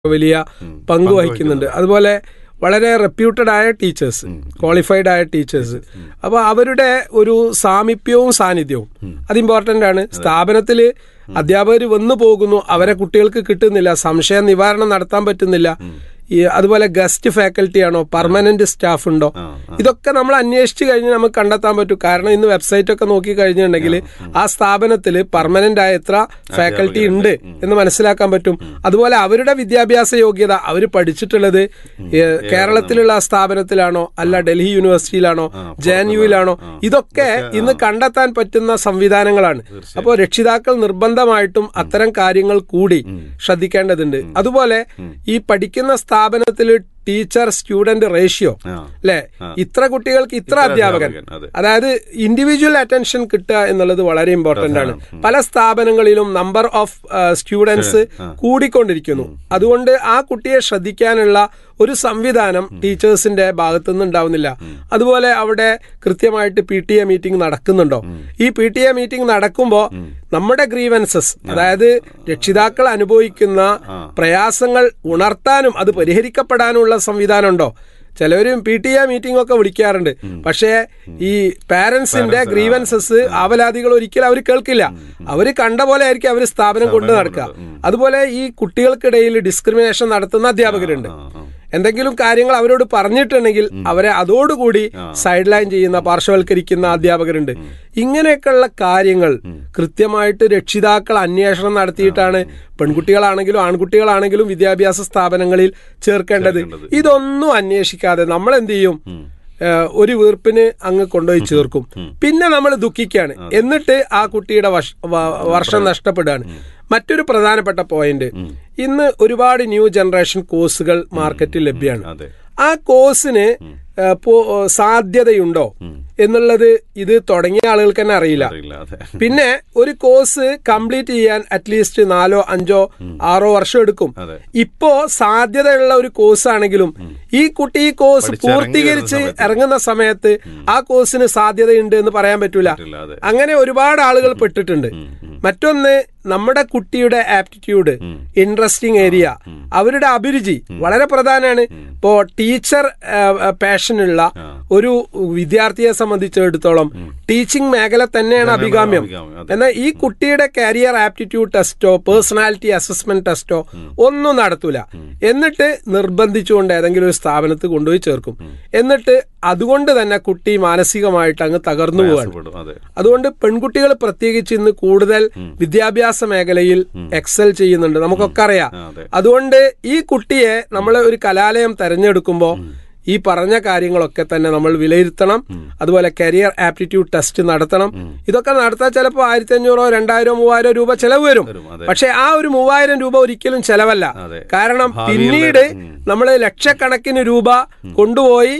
വലിയ പങ്ക് വഹിക്കുന്നുണ്ട് അതുപോലെ വളരെ റെപ്യൂട്ടഡ് ആയ ടീച്ചേഴ്സ് ക്വാളിഫൈഡ് ആയ ടീച്ചേഴ്സ് അപ്പോൾ അവരുടെ ഒരു സാമീപ്യവും സാന്നിധ്യവും അത് ഇമ്പോർട്ടൻ്റ് ആണ് സ്ഥാപനത്തിൽ അധ്യാപകർ വന്നു പോകുന്നു അവരെ കുട്ടികൾക്ക് കിട്ടുന്നില്ല സംശയ നിവാരണം നടത്താൻ പറ്റുന്നില്ല ഈ അതുപോലെ ഗസ്റ്റ് ഫാക്കൽറ്റി ആണോ പെർമനന്റ് സ്റ്റാഫ് ഉണ്ടോ ഇതൊക്കെ നമ്മൾ അന്വേഷിച്ച് കഴിഞ്ഞ് നമുക്ക് കണ്ടെത്താൻ പറ്റും കാരണം ഇന്ന് വെബ്സൈറ്റ് ഒക്കെ നോക്കി കഴിഞ്ഞിട്ടുണ്ടെങ്കിൽ ആ സ്ഥാപനത്തിൽ പെർമനന്റ് ആയ എത്ര ഫാക്കൽറ്റി ഉണ്ട് എന്ന് മനസ്സിലാക്കാൻ പറ്റും അതുപോലെ അവരുടെ വിദ്യാഭ്യാസ യോഗ്യത അവർ പഠിച്ചിട്ടുള്ളത് ഏഹ്, കേരളത്തിലുള്ള ആ സ്ഥാപനത്തിലാണോ അല്ല ഡൽഹി യൂണിവേഴ്സിറ്റിയിലാണോ ജെ എൻ യുയിലാണോ ഇതൊക്കെ ഇന്ന് കണ്ടെത്താൻ പറ്റുന്ന സംവിധാനങ്ങളാണ് അപ്പോൾ രക്ഷിതാക്കൾ നിർബന്ധമായിട്ടും അത്തരം കാര്യങ്ങൾ കൂടി ശ്രദ്ധിക്കേണ്ടതുണ്ട് അതുപോലെ ഈ പഠിക്കുന്ന സ്ഥാപനത്തിൽ ടീച്ചർ സ്റ്റുഡന്റ് റേഷ്യോ ആ. അല്ലെ ഇത്ര കുട്ടികൾക്ക് ഇത്ര അധ്യാപകൻ അധ്യാപകൻ, അതെ. അതായത് ഇൻഡിവിജ്വൽ അറ്റൻഷൻ കിട്ടുക എന്നുള്ളത് വളരെ ഇമ്പോർട്ടന്റ് ആണ് പല സ്ഥാപനങ്ങളിലും നമ്പർ ഓഫ് സ്റ്റുഡൻസ് കൂടിക്കൊണ്ടിരിക്കുന്നു അതുകൊണ്ട് ആ കുട്ടിയെ ശ്രദ്ധിക്കാനുള്ള ഒരു സംവിധാനം ടീച്ചേഴ്സിന്റെ ഭാഗത്തുനിന്ന് ഉണ്ടാവുന്നില്ല അതുപോലെ അവിടെ കൃത്യമായിട്ട് പി ടി എ മീറ്റിംഗ് നടക്കുന്നുണ്ടോ ഈ പി ടി എ മീറ്റിംഗ് നടക്കുമ്പോൾ നമ്മുടെ ഗ്രീവൻസസ് അതായത് രക്ഷിതാക്കൾ അനുഭവിക്കുന്ന പ്രയാസങ്ങൾ ഉണർത്താനും അത് പരിഹരിക്കപ്പെടാനുള്ള സംവിധാനം ഉണ്ടോ ചിലവരും പി ടി എ മീറ്റിംഗ് ഒക്കെ വിളിക്കാറുണ്ട് പക്ഷേ ഈ പാരന്റ്സിന്റെ ഗ്രീവൻസസ് ആവലാതികൾ ഒരിക്കലും അവർ കേൾക്കില്ല അവർ കണ്ട പോലെ ആയിരിക്കും അവർ സ്ഥാപനം കൊണ്ട് നടക്കുക അതുപോലെ ഈ കുട്ടികൾക്കിടയിൽ ഡിസ്ക്രിമിനേഷൻ നടത്തുന്ന അധ്യാപകരുണ്ട് എന്തെങ്കിലും കാര്യങ്ങൾ അവരോട് പറഞ്ഞിട്ടുണ്ടെങ്കിൽ അവരെ അതോടുകൂടി സൈഡ് ലൈൻ ചെയ്യുന്ന പാർശ്വവൽക്കരിക്കുന്ന അധ്യാപകരുണ്ട് ഇങ്ങനെയൊക്കെയുള്ള കാര്യങ്ങൾ കൃത്യമായിട്ട് രക്ഷിതാക്കൾ അന്വേഷണം നടത്തിയിട്ടാണ് പെൺകുട്ടികളാണെങ്കിലും ആൺകുട്ടികളാണെങ്കിലും വിദ്യാഭ്യാസ സ്ഥാപനങ്ങളിൽ ചേർക്കേണ്ടത് ഇതൊന്നും അന്വേഷിക്കാതെ നമ്മൾ എന്ത് ചെയ്യും ഏഹ് ഒരു വീർപ്പിന് അങ്ങ് കൊണ്ടുപോയി ചേർക്കും പിന്നെ നമ്മൾ ദുഃഖിക്കുകയാണ് എന്നിട്ട് ആ കുട്ടിയുടെ വഷ- വ- വർഷം നഷ്ടപ്പെടുകയാണ് മറ്റൊരു പ്രധാനപ്പെട്ട പോയിന്റ് ഇന്ന് ഒരുപാട് ന്യൂ ജനറേഷൻ കോഴ്സുകൾ മാർക്കറ്റിൽ ലഭ്യമാണ് അതെ ആ കോഴ്സിന് ഏഹ് പോ- സാധ്യതയുണ്ടോ എന്നുള്ളത് ഇത് തുടങ്ങിയ ആളുകൾക്ക് തന്നെ അറിയില്ല അറിയില്ല അതെ പിന്നെ ഒരു കോഴ്സ് കംപ്ലീറ്റ് ചെയ്യാൻ അറ്റ്ലീസ്റ്റ് നാലോ അഞ്ചോ ആറോ വർഷം എടുക്കും അതെ. ഇപ്പോ സാധ്യതയുള്ള ഒരു കോഴ്സ് ആണെങ്കിലും ഈ കുട്ടി ഈ കോഴ്സ് പഠിച്ചിറങ്ങി പൂർത്തീകരിച്ച് വരുന്ന സമയത്ത്. ഇറങ്ങുന്ന സമയത്ത് ആ കോഴ്സിന് സാധ്യതയുണ്ട് എന്ന് പറയാൻ പറ്റൂല പറ്റില്ല, അതെ. അങ്ങനെ ഒരുപാട് ആളുകൾ പെട്ടിട്ടുണ്ട് മറ്റൊന്ന് നമ്മുടെ കുട്ടിയുടെ ആപ്റ്റിറ്റ്യൂഡ് ഇൻട്രസ്റ്റിംഗ് ഏരിയ അവരുടെ അഭിരുചി വളരെ പ്രധാനമാണ് ഇപ്പോ ടീച്ചർ പാഷനുള്ള ഒരു വിദ്യാർത്ഥിയെ സംബന്ധിച്ചിടത്തോളം ടീച്ചിങ് മേഖല തന്നെയാണ് അഭികാമ്യം അഭികാമ്യം, അതെ. എന്നാൽ ഈ കുട്ടിയുടെ കരിയർ ആപ്റ്റിറ്റ്യൂഡ് ടെസ്റ്റോ പേഴ്സണാലിറ്റി അസസ്മെന്റ് ടെസ്റ്റോ ഒന്നും നടത്തൂല എന്നിട്ട് നിർബന്ധിച്ചുകൊണ്ട് ഏതെങ്കിലും ഒരു സ്ഥാപനത്തിൽ കൊണ്ടുപോയി ചേർക്കും എന്നിട്ട് അതുകൊണ്ട് തന്നെ കുട്ടി മാനസികമായിട്ട് അങ്ങ് തകർന്നു പോവാണ് പ്രയാസപ്പെടും, അതെ അതുകൊണ്ട് പെൺകുട്ടികൾ പ്രത്യേകിച്ച് ഇന്ന് കൂടുതൽ വിദ്യാഭ്യാസ മേഖലയിൽ എക്സൽ ചെയ്യുന്നുണ്ട് നമുക്കൊക്കെ അറിയാം ആ, അതെ. അതുകൊണ്ട് ഈ കുട്ടിയെ നമ്മൾ ഒരു കലാലയം തെരഞ്ഞെടുക്കുമ്പോൾ ഈ പറഞ്ഞ കാര്യങ്ങളൊക്കെ തന്നെ നമ്മൾ വിലയിരുത്തണം അതുപോലെ കരിയർ ആപ്റ്റിറ്റ്യൂഡ് ടെസ്റ്റ് നടത്തണം ഇതൊക്കെ നടത്താൻ ചിലപ്പോൾ ആയിരത്തി അഞ്ഞൂറോ രണ്ടായിരോ മൂവായിരോ രൂപ ചെലവ് വരും വരും, അതെ. പക്ഷെ ആ ഒരു മൂവായിരം രൂപ ഒരിക്കലും ചെലവല്ല അതെ. കാരണം ഭാവിയിൽ പിന്നീട് ഉം. നമ്മൾ ലക്ഷക്കണക്കിന് രൂപ കൊണ്ടുപോയി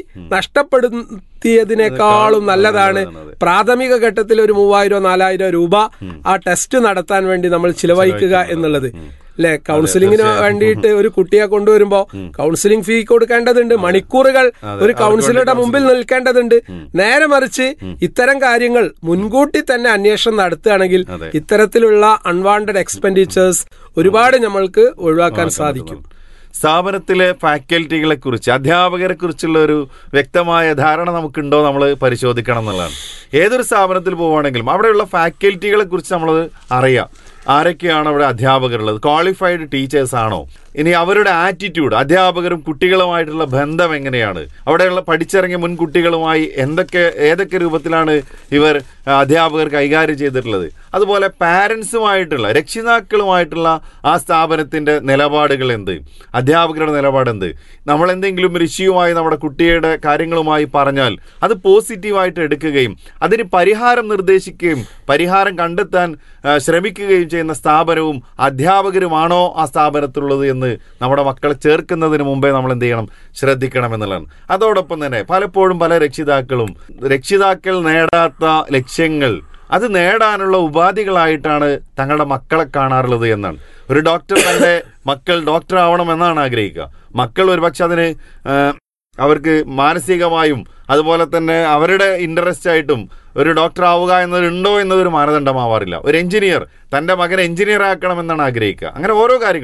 നഷ്ടപ്പെടുത്തിയതിനേക്കാളും നല്ലതാണ് നല്ലതാണ്, അതെ. പ്രാഥമിക ഘട്ടത്തിൽ ഒരു മൂവായിരോ നാലായിരോ രൂപ ആ ടെസ്റ്റ് നടത്താൻ വേണ്ടി നമ്മൾ ചിലവഴിക്കുക എന്നുള്ളത് അല്ലെ കൗൺസിലിങ്ങിന് വേണ്ടിയിട്ട് ഒരു കുട്ടിയെ കൊണ്ടുവരുമ്പോ കൗൺസിലിംഗ് ഫീ കൊടുക്കേണ്ടതുണ്ട് മണിക്കൂറുകൾ ഒരു കൗൺസിലറുടെ മുമ്പിൽ നിൽക്കേണ്ടതുണ്ട് നേരെ മറിച്ച് ഇത്തരം കാര്യങ്ങൾ മുൻകൂട്ടി തന്നെ അന്വേഷണം നടത്തുകയാണെങ്കിൽ അതെ. ഇത്തരത്തിലുള്ള അൺവാണ്ടഡ് എക്സ്പെൻഡിച്ചേഴ്സ് ഒരുപാട് നമ്മൾക്ക് ഒഴിവാക്കാൻ സാധിക്കും സ്ഥാപനത്തിലെ ഫാക്കൽറ്റികളെ കുറിച്ച് അധ്യാപകരെ കുറിച്ചുള്ള ഒരു വ്യക്തമായ ധാരണ നമുക്കുണ്ടോ നമ്മൾ പരിശോധിക്കണം എന്നുള്ളതാണ് ഏതൊരു സ്ഥാപനത്തിൽ പോവുകയാണെങ്കിലും അവിടെയുള്ള ഫാക്കൽറ്റികളെ കുറിച്ച് നമ്മൾ അറിയാം ആരൊക്കെയാണ് അവിടെ അധ്യാപകരുള്ളത് ക്വാളിഫൈഡ് ടീച്ചേഴ്സ് ആണോ ഇനി അവരുടെ ആറ്റിറ്റ്യൂഡ് അധ്യാപകരും കുട്ടികളുമായിട്ടുള്ള ബന്ധം എങ്ങനെയാണ് അവിടെയുള്ള പഠിച്ചിറങ്ങിയ മുൻകുട്ടികളുമായി എന്തൊക്കെ ഏതൊക്കെ രൂപത്തിലാണ് ഇവർ ആ, അധ്യാപകർ കൈകാര്യം ചെയ്തിട്ടുള്ളത് അതുപോലെ പാരൻസുമായിട്ടുള്ള രക്ഷിതാക്കളുമായിട്ടുള്ള ആ സ്ഥാപനത്തിന്റെ നിലപാടുകൾ എന്ത് അധ്യാപകരുടെ നിലപാട് എന്ത് നമ്മൾ എന്തെങ്കിലും ഒരു ഇഷ്യൂമായി നമ്മുടെ കുട്ടിയുടെ കാര്യങ്ങളുമായി പറഞ്ഞാൽ അത് പോസിറ്റീവായിട്ട് എടുക്കുകയും അതിന് പരിഹാരം നിർദ്ദേശിക്കുകയും പരിഹാരം കണ്ടെത്താൻ ആ, ശ്രമിക്കുകയും ചെയ്യുന്ന സ്ഥാപനവും അധ്യാപകരുമാണോ ആ സ്ഥാപനത്തിലുള്ളത് എന്ന് നമ്മുടെ മക്കളെ ചേർക്കുന്നതിന് മുമ്പേ നമ്മൾ എന്ത് ചെയ്യണം ശ്രദ്ധിക്കണം എന്നുള്ളതാണ് അതോടൊപ്പം തന്നെ പലപ്പോഴും പല രക്ഷിതാക്കളും രക്ഷിതാക്കൾ നേടാത്ത ലക്ഷ്യങ്ങൾ അത് നേടാനുള്ള ഉപാധികളായിട്ടാണ് തങ്ങളുടെ മക്കളെ കാണാറുള്ളത് എന്നാണ് ഒരു ഡോക്ടർ തന്റെ മക്കൾ ഡോക്ടർ ആവണം എന്നാണ് ആഗ്രഹിക്കുക മക്കൾ ഒരുപക്ഷെ അതിന് ആ, അവർക്ക് മാനസികമായും അതുപോലെ തന്നെ അവരുടെ ഇൻട്രസ്റ്റ് ആയിട്ടും ഒരു ഡോക്ടർ ആവുക എന്നതുണ്ടോ എന്നതൊരു മാനദണ്ഡമാവാറില്ല ഒരു എഞ്ചിനീയർ തന്റെ മകനെ എഞ്ചിനീയർ ആക്കണം എന്നാണ് ആഗ്രഹിക്കുക അങ്ങനെ ഓരോ കാര്യങ്ങളും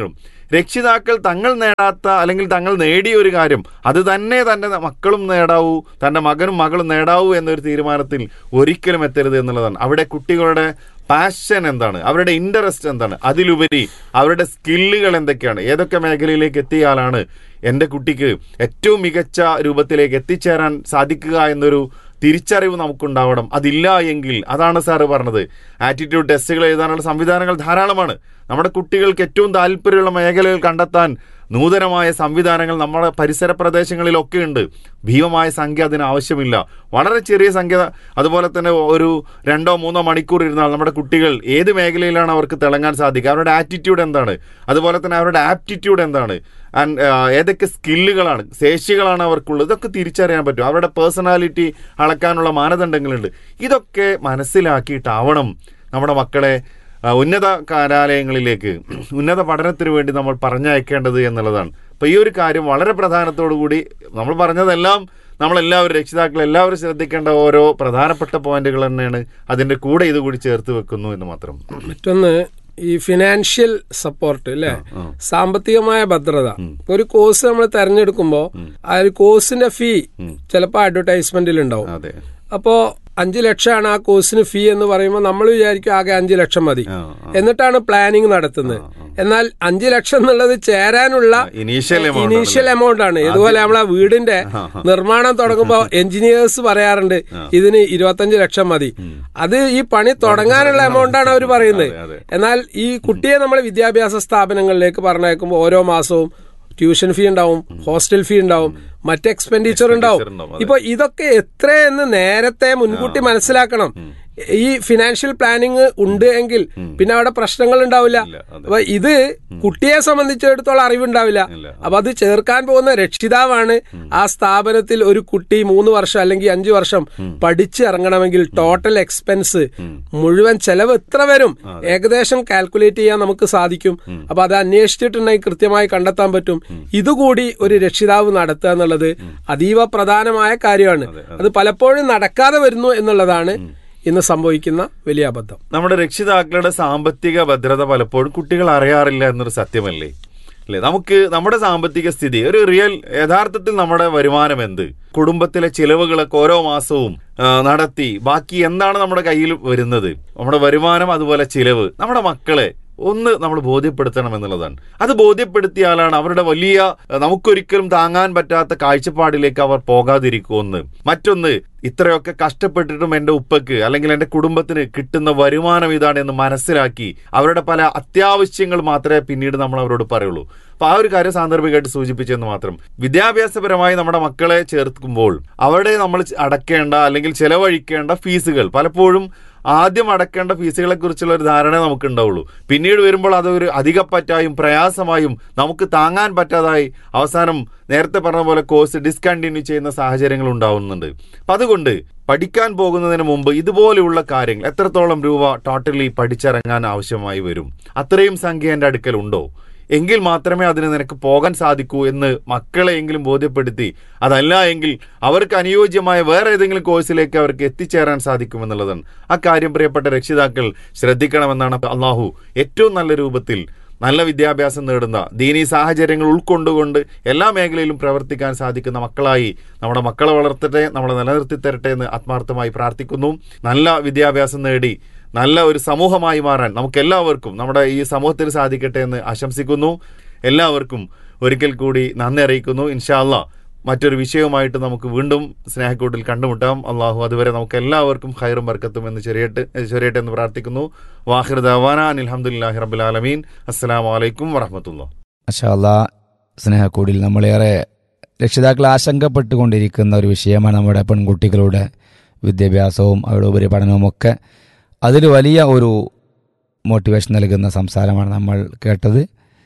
രക്ഷിതാക്കൾ തങ്ങൾ നേടാത്ത അല്ലെങ്കിൽ തങ്ങൾ നേടിയ ഒരു കാര്യം അത് തന്നെ തന്റെ മക്കളും നേടാവൂ തന്റെ മകനും മകളും നേടാവൂ എന്നൊരു തീരുമാനത്തിൽ ഒരിക്കലും എത്തരുത് എന്നുള്ളതാണ് അവിടെ കുട്ടികളുടെ പാഷൻ എന്താണ് അവരുടെ ഇൻട്രസ്റ്റ് എന്താണ് അതിലുപരി അവരുടെ സ്കില്ലുകൾ എന്തൊക്കെയാണ് ഏതൊക്കെ മേഖലയിലേക്ക് എത്തിയ ആളാണ് എൻ്റെ കുട്ടിക്ക് ഏറ്റവും മികച്ച രൂപത്തിലേക്ക് എത്തിച്ചേരാൻ സാധിക്കുക എന്നൊരു തിരിച്ചറിവ് നമുക്കുണ്ടാവണം അതില്ല എങ്കിൽ അതാണ് സാറ് പറഞ്ഞത് ആറ്റിറ്റ്യൂഡ് ടെസ്റ്റുകൾ എഴുതാനുള്ള സംവിധാനങ്ങൾ ധാരാളമാണ് നമ്മുടെ കുട്ടികൾക്ക് ഏറ്റവും താല്പര്യമുള്ള മേഖലകൾ കണ്ടെത്താൻ നൂതനമായ സംവിധാനങ്ങൾ നമ്മുടെ പരിസര പ്രദേശങ്ങളിലൊക്കെ ഉണ്ട് ഭീമമായ സംഖ്യ അതിന് ആവശ്യമില്ല വളരെ ചെറിയ സംഖ്യ അതുപോലെ തന്നെ ഒരു രണ്ടോ മൂന്നോ മണിക്കൂർ ഇരുന്നാൽ നമ്മുടെ കുട്ടികൾ ഏത് മേഖലയിലാണ് അവർക്ക് തിളങ്ങാൻ സാധിക്കുക അവരുടെ ആറ്റിറ്റ്യൂഡ് എന്താണ് അതുപോലെ തന്നെ അവരുടെ ആപ്റ്റിറ്റ്യൂഡ് എന്താണ് ആൻഡ് ഏതൊക്കെ സ്കില്ലുകളാണ് ശേഷികളാണ് അവർക്കുള്ളത് ഇതൊക്കെ തിരിച്ചറിയാൻ പറ്റും അവരുടെ പേഴ്സണാലിറ്റി അളക്കാനുള്ള മാനദണ്ഡങ്ങളുണ്ട് ഇതൊക്കെ മനസ്സിലാക്കിയിട്ടാവണം നമ്മുടെ മക്കളെ ആ, ഉന്നത കലാലയങ്ങളിലേക്ക് ഉന്നത പഠനത്തിന് വേണ്ടി നമ്മൾ പറഞ്ഞയക്കേണ്ടത് എന്നുള്ളതാണ് അപ്പോൾ ഈ ഒരു കാര്യം വളരെ പ്രധാനത്തോടു കൂടി നമ്മൾ പറഞ്ഞതെല്ലാം നമ്മളെല്ലാവരും രക്ഷിതാക്കൾ എല്ലാവരും ശ്രദ്ധിക്കേണ്ട ഓരോ പ്രധാനപ്പെട്ട പോയിന്റുകൾ തന്നെയാണ് അതിന്റെ കൂടെ ഇത് കൂടി ചേർത്ത് വെക്കുന്നു എന്ന് മാത്രം മറ്റൊന്ന് ഈ ഫിനാൻഷ്യൽ സപ്പോർട്ട് അല്ലെ സാമ്പത്തികമായ ഭദ്രത ഇപ്പൊ ഒരു കോഴ്സ് നമ്മൾ തെരഞ്ഞെടുക്കുമ്പോൾ ആ ഒരു കോഴ്സിന്റെ ഫീ ചിലപ്പോൾ അഡ്വർടൈസ്മെന്റിൽ ഉണ്ടാവും അതെ അപ്പോ അഞ്ചു ലക്ഷമാണ് ആ കോഴ്സിന് ഫീ എന്ന് പറയുമ്പോൾ നമ്മൾ വിചാരിക്കും ആകെ അഞ്ചു ലക്ഷം മതി ആ, എന്നിട്ടാണ് പ്ലാനിങ് നടത്തുന്നത് എന്നാൽ അഞ്ചു ലക്ഷം എന്നുള്ളത് ചേരാനുള്ള ഇനീഷ്യൽ എമൗണ്ട് ഇനീഷ്യൽ എമൗണ്ട് ആണ് ഇതുപോലെ നമ്മളെ വീടിന്റെ നിർമ്മാണം തുടങ്ങുമ്പോൾ എഞ്ചിനീയേഴ്സ് പറയാറുണ്ട് ഇതിന് ഇരുപത്തഞ്ച് ലക്ഷം മതി അത് ഈ പണി തുടങ്ങാനുള്ള എമൗണ്ട് ആണ് അവർ പറയുന്നത് അതെ, അതെ. എന്നാൽ ഈ കുട്ടിയെ നമ്മൾ വിദ്യാഭ്യാസ സ്ഥാപനങ്ങളിലേക്ക് പറഞ്ഞയക്കുമ്പോൾ ഓരോ മാസവും ട്യൂഷൻ ഫീ ഉണ്ടാവും ഹോസ്റ്റൽ ഫീ ഉണ്ടാവും മറ്റ് എക്സ്പെൻഡിച്ചർ ഉണ്ടാവും ഉണ്ടാവും, അതെ. ഇപ്പൊ ഇതൊക്കെ എത്രയെന്ന് നേരത്തെ മുൻകൂട്ടി മനസ്സിലാക്കണം ഈ ഫിനാൻഷ്യൽ പ്ലാനിങ് ഉണ്ട് എങ്കിൽ പിന്നെ അവിടെ പ്രശ്നങ്ങൾ ഉണ്ടാവില്ല ഇല്ല, അതെ. അപ്പൊ ഇത് കുട്ടിയെ സംബന്ധിച്ചിടത്തോളം അറിവുണ്ടാവില്ല ഇല്ല. അപ്പൊ അത് ചേർക്കാൻ പോകുന്ന രക്ഷിതാവാണ് ആ സ്ഥാപനത്തിൽ ഒരു കുട്ടി മൂന്ന് വർഷം അല്ലെങ്കിൽ അഞ്ചു വർഷം പഠിച്ച് ഇറങ്ങണമെങ്കിൽ ടോട്ടൽ എക്സ്പെൻസ് മുഴുവൻ ചെലവ് എത്ര വരും ഏകദേശം കാൽക്കുലേറ്റ് ചെയ്യാൻ നമുക്ക് സാധിക്കും അപ്പൊ അത് അന്വേഷിച്ചിട്ടുണ്ടെങ്കിൽ കൃത്യമായി കണ്ടെത്താൻ പറ്റും ഇതുകൂടി ഒരു രക്ഷിതാവ് നടത്തുക എന്നുള്ളത് അതീവ പ്രധാനമായ കാര്യമാണ് അത് പലപ്പോഴും നടക്കാതെ വരുന്നു എന്നുള്ളതാണ് ഇന്ന് സംഭവിക്കുന്ന വലിയ അബദ്ധം നമ്മുടെ രക്ഷിതാക്കളുടെ സാമ്പത്തിക ഭദ്രത പലപ്പോഴും കുട്ടികൾ അറിയാറില്ല എന്നൊരു സത്യമല്ലേ അല്ലേ നമുക്ക് നമ്മുടെ സാമ്പത്തിക സ്ഥിതി ഒരു റിയൽ യഥാർത്ഥത്തിൽ നമ്മുടെ വരുമാനം എന്ത് കുടുംബത്തിലെ ചിലവുകളൊക്കെ ഓരോ മാസവും ആ, നടത്തി ബാക്കി എന്താണ് നമ്മുടെ കയ്യിൽ വരുന്നത് നമ്മുടെ വരുമാനം അതുപോലെ ചിലവ് നമ്മുടെ മക്കളെ ഒന്ന് നമ്മൾ ബോധ്യപ്പെടുത്തണം എന്നുള്ളതാണ് അത് ബോധ്യപ്പെടുത്തിയാലാണ് അവരുടെ വലിയ അഹ് നമുക്കൊരിക്കലും താങ്ങാൻ പറ്റാത്ത കാഴ്ചപ്പാടിലേക്ക് അവർ പോകാതിരിക്കുമെന്ന് മറ്റൊന്ന് ഇത്രയൊക്കെ കഷ്ടപ്പെട്ടിട്ടും എൻ്റെ ഉപ്പക്ക് അല്ലെങ്കിൽ എൻ്റെ കുടുംബത്തിന് കിട്ടുന്ന വരുമാനം ഇതാണ് എന്ന് മനസ്സിലാക്കി അവരുടെ പല അത്യാവശ്യങ്ങൾ മാത്രമേ പിന്നീട് നമ്മൾ അവരോട് പറയുള്ളൂ അപ്പൊ ആ ഒരു കാര്യം സാന്ദർഭികമായിട്ട് സൂചിപ്പിച്ചെന്ന് മാത്രം വിദ്യാഭ്യാസപരമായി നമ്മുടെ മക്കളെ ചേർക്കുമ്പോൾ അവിടെ നമ്മൾ അടക്കേണ്ട അല്ലെങ്കിൽ ചെലവഴിക്കേണ്ട ഫീസുകൾ പലപ്പോഴും ആദ്യം അടക്കേണ്ട ഫീസുകളെ കുറിച്ചുള്ള ഒരു ധാരണ നമുക്ക് ഉണ്ടാവുള്ളൂ പിന്നീട് വരുമ്പോൾ അതൊരു അധികപ്പറ്റായും പ്രയാസമായും നമുക്ക് താങ്ങാൻ പറ്റാതായി അവസാനം നേരത്തെ പറഞ്ഞ പോലെ കോഴ്സ് ഡിസ്കണ്ടിന്യൂ ചെയ്യുന്ന സാഹചര്യങ്ങൾ ഉണ്ടാവുന്നുണ്ട് അപ്പൊ അതുകൊണ്ട് പഠിക്കാൻ പോകുന്നതിന് മുമ്പ് ഇതുപോലെയുള്ള കാര്യങ്ങൾ എത്രത്തോളം രൂപ ടോട്ടലി പഠിച്ചിറങ്ങാൻ ആവശ്യമായി വരും അത്രയും സംഖ്യ എൻ്റെ അടുക്കൽ ഉണ്ടോ എങ്കിൽ മാത്രമേ അതിന് നിനക്ക് പോകാൻ സാധിക്കൂ എന്ന് മക്കളെയെങ്കിലും ബോധ്യപ്പെടുത്തി അതല്ല എങ്കിൽ അവർക്ക് അനുയോജ്യമായ വേറെ ഏതെങ്കിലും കോഴ്സിലേക്ക് അവർക്ക് എത്തിച്ചേരാൻ സാധിക്കുമെന്നുള്ളതാണ് ആ കാര്യം പ്രിയപ്പെട്ട രക്ഷിതാക്കൾ ശ്രദ്ധിക്കണമെന്നാണ് അള്ളാഹു ഏറ്റവും നല്ല രൂപത്തിൽ നല്ല വിദ്യാഭ്യാസം നേടുന്ന ദീനീ സാഹചര്യങ്ങൾ ഉൾക്കൊണ്ടുകൊണ്ട് എല്ലാ മേഖലയിലും പ്രവർത്തിക്കാൻ സാധിക്കുന്ന മക്കളായി നമ്മുടെ മക്കളെ വളർത്തട്ടെ നമ്മളെ നിലനിർത്തി തരട്ടെ എന്ന് ആത്മാർത്ഥമായി പ്രാർത്ഥിക്കുന്നു നല്ല വിദ്യാഭ്യാസം നേടി നല്ല ഒരു സമൂഹമായി മാറാൻ നമുക്ക് എല്ലാവർക്കും നമ്മുടെ ഈ സമൂഹത്തിൽ സാധിക്കട്ടെ എന്ന് ആശംസിക്കുന്നു എല്ലാവർക്കും ഒരിക്കൽ കൂടി നന്ദി അറിയിക്കുന്നു ഇൻഷാ അല്ലാ മറ്റൊരു വിഷയവുമായിട്ട് നമുക്ക് വീണ്ടും സ്നേഹക്കൂട്ടിൽ കണ്ടുമുട്ടാം അള്ളാഹു അതുവരെ നമുക്ക് എല്ലാവർക്കും ഹൈറും ബർക്കത്തും എന്ന് ചെറിയട്ട് ചെറിയട്ടെ എന്ന് പ്രാർത്ഥിക്കുന്നു വാഹിർ ദവാന അനിൽഹമുല്ലാഹി റബ്ബുൽ ആലമീൻ അസ്സലാമു അലൈക്കും വറഹമത്തുള്ള മഷാല്ല സ്നേഹക്കൂടിൽ നമ്മളേറെ രക്ഷിതാക്കൾ ആശങ്കപ്പെട്ടുകൊണ്ടിരിക്കുന്ന ഒരു വിഷയമാണ് നമ്മുടെ പെൺകുട്ടികളുടെ വിദ്യാഭ്യാസവും അവരുടെ ഉപരിപഠനവും ഒക്കെ അതിൽ വലിയ ഒരു മോട്ടിവേഷൻ നൽകുന്ന സംസാരമാണ് നമ്മൾ കേട്ടത്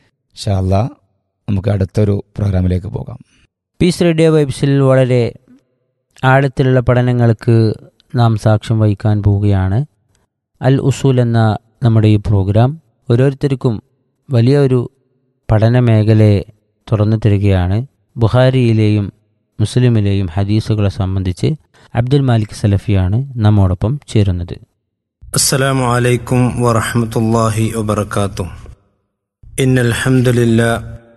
ഷാല്ല നമുക്ക് അടുത്തൊരു പ്രോഗ്രാമിലേക്ക് പോകാം പീസ് റേഡിയോ വൈബ്സിൽ വളരെ ആഴത്തിലുള്ള പഠനങ്ങൾക്ക് നാം സാക്ഷ്യം വഹിക്കാൻ പോവുകയാണ് അൽ ഉസൂൽ എന്ന നമ്മുടെ ഈ പ്രോഗ്രാം ഓരോരുത്തർക്കും വലിയ ഒരു പഠന മേഖലയെ തുറന്നു തരികയാണ് ബുഹാരിയിലെയും മുസ്ലിമിലെയും ഹദീസുകളെ സംബന്ധിച്ച് അബ്ദുൽ മാലിക് സലഫിയാണ് നമ്മോടൊപ്പം ചേരുന്നത് السلام عليكم ورحمة الله وبركاته إن الحمد لله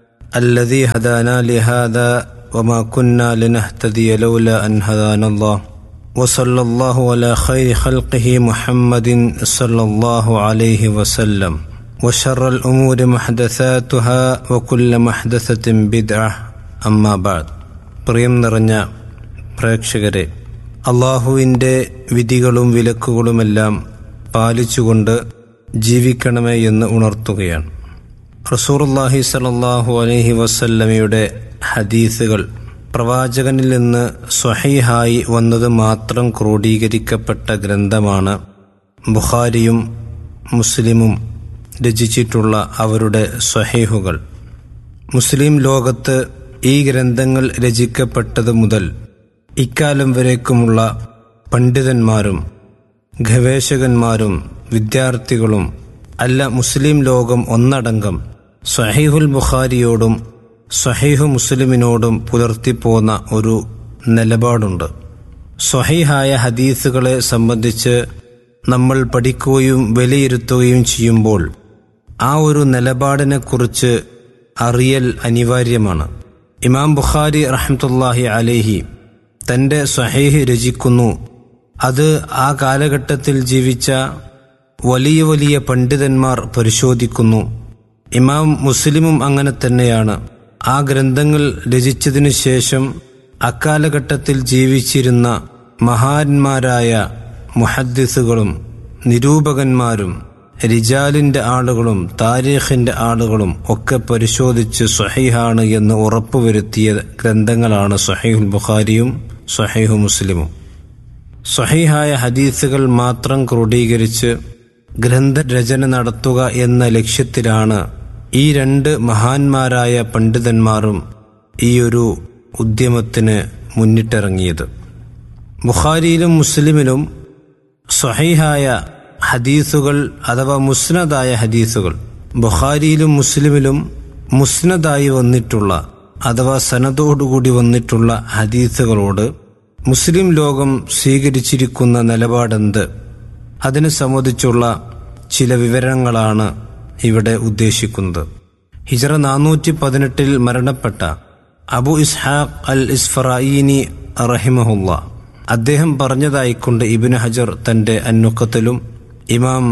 الذي هدانا لهذا وما كنا لنهتدي لولا أن هدانا الله وصلى الله على خير خلقه محمد صلى الله عليه وسلم وشر الأمور محدثاتها وكل محدثة بدعة أما بعد പ്രിയം നിറഞ്ഞ പ്രേക്ഷകരെ അള്ളാഹുവിൻ്റെ വിധികളും വിലക്കുകളുമെല്ലാം പാലിച്ചുകൊണ്ട് ജീവിക്കണമേ എന്ന് ഉണർത്തുകയാണ് റസൂറുല്ലാഹി സലല്ലാഹു അലൈഹി വസല്ലമയുടെ ഹദീസുകൾ പ്രവാചകനിൽ നിന്ന് സ്വഹീഹായി വന്നത് മാത്രം ക്രോഡീകരിക്കപ്പെട്ട ഗ്രന്ഥമാണ് ബുഖാരിയും മുസ്ലിമും രചിച്ചിട്ടുള്ള അവരുടെ സ്വഹീഹുകൾ മുസ്ലിം ലോകത്ത് ഈ ഗ്രന്ഥങ്ങൾ രചിക്കപ്പെട്ടത് മുതൽ ഇക്കാലം വരേക്കുമുള്ള പണ്ഡിതന്മാരും ഗവേഷകന്മാരും വിദ്യാർത്ഥികളും അല്ല മുസ്ലിം ലോകം ഒന്നടങ്കം സഹീഹുൽ ബുഖാരിയോടും സഹീഹു മുസ്ലിമിനോടും പുലർത്തിപ്പോന്ന ഒരു നിലപാടുണ്ട് സ്വഹീഹായ ഹദീസുകളെ സംബന്ധിച്ച് നമ്മൾ പഠിക്കുകയും വിലയിരുത്തുകയും ചെയ്യുമ്പോൾ ആ ഒരു നിലപാടിനെക്കുറിച്ച് അറിയൽ അനിവാര്യമാണ് ഇമാം ബുഖാരി റഹ്മത്തുല്ലാഹി അലേഹി തന്റെ സ്വഹീഹ് രചിക്കുന്നു അത് ആ കാലഘട്ടത്തിൽ ജീവിച്ച വലിയ വലിയ പണ്ഡിതന്മാർ പരിശോധിക്കുന്നു ഇമാം മുസ്ലിമും അങ്ങനെ തന്നെയാണ് ആ ഗ്രന്ഥങ്ങൾ രചിച്ചതിനു ശേഷം അക്കാലഘട്ടത്തിൽ ജീവിച്ചിരുന്ന മഹാന്മാരായ മുഹദ്ദിസുകളും നിരൂപകന്മാരും റിജാലിന്റെ ആളുകളും താരീഖിന്റെ ആളുകളും ഒക്കെ പരിശോധിച്ച് സ്വഹീഹാണ് എന്ന് ഉറപ്പുവരുത്തിയ ഗ്രന്ഥങ്ങളാണ് സ്വഹീഹുൽ ബുഖാരിയും സ്വഹീഹു മുസ്ലിമും സ്വഹീഹായ ഹദീസുകൾ മാത്രം ക്രോഡീകരിച്ച് ഗ്രന്ഥരചന നടത്തുക എന്ന ലക്ഷ്യത്തിലാണ് ഈ രണ്ട് മഹാന്മാരായ പണ്ഡിതന്മാരും ഈ ഒരു ഉദ്യമത്തിന് മുന്നിട്ടിറങ്ങിയത് ബുഖാരിയിലും മുസ്ലിമിലും സ്വഹീഹായ ഹദീസുകൾ അഥവാ മുസ്നദായ ഹദീസുകൾ ബുഖാരിയിലും മുസ്ലിമിലും മുസ്നദായി വന്നിട്ടുള്ള അഥവാ സനദോടുകൂടി വന്നിട്ടുള്ള ഹദീസുകളോട് മുസ്ലിം ലോകം സ്വീകരിച്ചിരിക്കുന്ന നിലപാടെന്ത് അതിനെ സംബന്ധിച്ചുള്ള ചില വിവരങ്ങളാണ് ഇവിടെ ഉദ്ദേശിക്കുന്നത് ഹിജറ നാനൂറ്റി പതിനെട്ടിൽ മരണപ്പെട്ട അബു ഇസ്ഹാഖ് അൽ ഇസ്ഫറായിനി റഹിമഹുല്ല അദ്ദേഹം പറഞ്ഞതായിക്കൊണ്ട് ഇബിന് ഹജർ തന്റെ അന്നുക്കത്തിലും ഇമാം